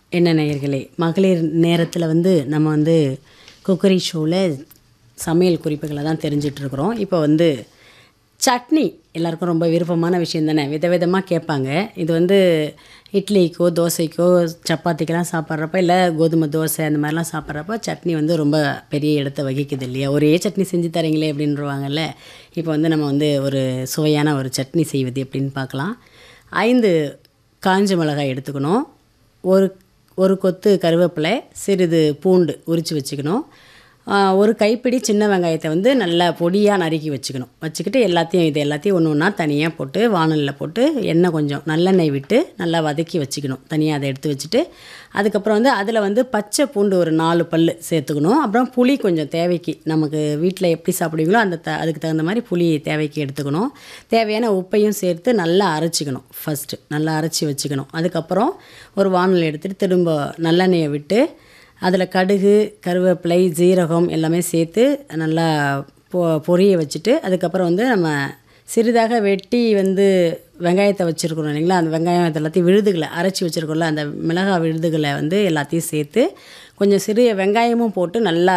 என்ன நேயர்களே மகளிர் நேரத்தில் வந்து நம்ம வந்து குக்கரி ஷோவில் சமையல் குறிப்புகளை தான் தெரிஞ்சிட்ருக்குறோம் இப்போ வந்து சட்னி எல்லாருக்கும் ரொம்ப விருப்பமான விஷயம் தானே விதவிதமாக கேட்பாங்க இது வந்து இட்லிக்கோ தோசைக்கோ சப்பாத்திக்கெல்லாம் சாப்பிட்றப்ப இல்லை கோதுமை தோசை அந்த மாதிரிலாம் சாப்பிட்றப்ப சட்னி வந்து ரொம்ப பெரிய இடத்த வகிக்குது இல்லையா ஒரே சட்னி செஞ்சு தரீங்களே அப்படின்றவாங்கல்ல இப்போ வந்து நம்ம வந்து ஒரு சுவையான ஒரு சட்னி செய்வது எப்படின்னு பார்க்கலாம் ஐந்து காஞ்ச மிளகாய் எடுத்துக்கணும் ஒரு ஒரு கொத்து கருவேப்பிலை சிறிது பூண்டு உரித்து வச்சுக்கணும் ஆஹ் ஒரு கைப்பிடி சின்ன வெங்காயத்தை வந்து நல்லா பொடியாக நறுக்கி வச்சுக்கணும் வச்சுக்கிட்டு எல்லாத்தையும் இது எல்லாத்தையும் ஒன்று ஒன்றா தனியாக போட்டு வானலில் போட்டு எண்ணெய் கொஞ்சம் நல்லெண்ணெய் விட்டு நல்லா வதக்கி வச்சுக்கணும் தனியாக அதை எடுத்து வச்சுட்டு அதுக்கப்புறம் வந்து அதில் வந்து பச்சை பூண்டு ஒரு நாலு பல் சேர்த்துக்கணும் அப்புறம் புளி கொஞ்சம் தேவைக்கு நமக்கு வீட்டில் எப்படி சாப்பிடுவீங்களோ அந்த த அதுக்கு தகுந்த மாதிரி புளி தேவைக்கு எடுத்துக்கணும் தேவையான உப்பையும் சேர்த்து நல்லா அரைச்சிக்கணும் ஃபஸ்ட்டு நல்லா அரைச்சி வச்சுக்கணும் அதுக்கப்புறம் ஒரு வானல் எடுத்துகிட்டு திரும்ப நல்லெண்ணெயை விட்டு அதில் கடுகு கருவேப்பிலை ஜீரகம் எல்லாமே சேர்த்து நல்லா பொ பொரிய வச்சுட்டு அதுக்கப்புறம் வந்து நம்ம சிறிதாக வெட்டி வந்து வெங்காயத்தை வச்சுருக்குறோம் இல்லைங்களா அந்த வெங்காயம் இது எல்லாத்தையும் விழுதுகளை அரைச்சி வச்சுருக்கோம்ல அந்த மிளகாய் விழுதுகளை வந்து எல்லாத்தையும் சேர்த்து கொஞ்சம் சிறிய வெங்காயமும் போட்டு நல்லா